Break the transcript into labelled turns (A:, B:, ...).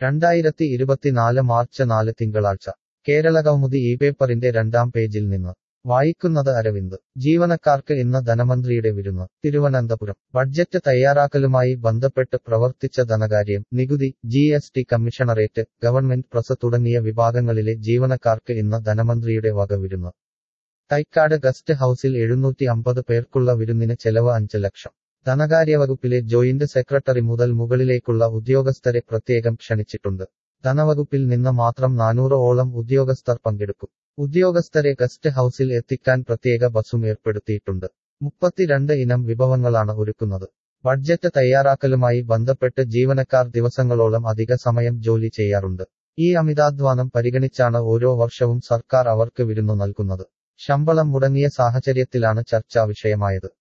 A: രണ്ടായിരത്തി ഇരുപത്തിനാല് മാർച്ച് നാല് തിങ്കളാഴ്ച കേരള കൗമുദി ഈ പേപ്പറിന്റെ രണ്ടാം പേജിൽ നിന്ന് വായിക്കുന്നത് അരവിന്ദ് ജീവനക്കാർക്ക് ഇന്ന് ധനമന്ത്രിയുടെ വിരുന്ന് തിരുവനന്തപുരം ബഡ്ജറ്റ് തയ്യാറാക്കലുമായി ബന്ധപ്പെട്ട് പ്രവർത്തിച്ച ധനകാര്യം നികുതി G S T commissionerate government press തുടങ്ങിയ വിഭാഗങ്ങളിലെ ജീവനക്കാർക്ക് ഇന്ന് ധനമന്ത്രിയുടെ വക വിരുന്ന് തൈക്കാട് ഗസ്റ്റ് ഹൌസിൽ എഴുന്നൂറ്റി അമ്പത് പേർക്കുള്ള വിരുന്നിന് ചെലവ് അഞ്ച് ലക്ഷം ധനകാര്യവകുപ്പിലെ ജോയിന്റ് സെക്രട്ടറി മുതൽ മുകളിലേക്കുള്ള ഉദ്യോഗസ്ഥരെ പ്രത്യേകം ക്ഷണിച്ചിട്ടുണ്ട് ധനവകുപ്പിൽ നിന്ന് മാത്രം നാനൂറ് ഓളം ഉദ്യോഗസ്ഥർ പങ്കെടുക്കും ഉദ്യോഗസ്ഥരെ ഗസ്റ്റ് ഹൌസിൽ എത്തിക്കാൻ പ്രത്യേക ബസും ഏർപ്പെടുത്തിയിട്ടുണ്ട് മുപ്പത്തിരണ്ട് ഇനം വിഭവങ്ങളാണ് ഒരുക്കുന്നത് ബഡ്ജറ്റ് തയ്യാറാക്കലുമായി ബന്ധപ്പെട്ട് ജീവനക്കാർ ദിവസങ്ങളോളം അധിക സമയം ജോലി ചെയ്യാറുണ്ട് ഈ അമിതാധ്വാനം പരിഗണിച്ചാണ് ഓരോ വർഷവും സർക്കാർ അവർക്ക് വിരുന്നു നൽകുന്നത് ശമ്പളം മുടങ്ങിയ സാഹചര്യത്തിലാണ് ചർച്ചാ വിഷയമായത്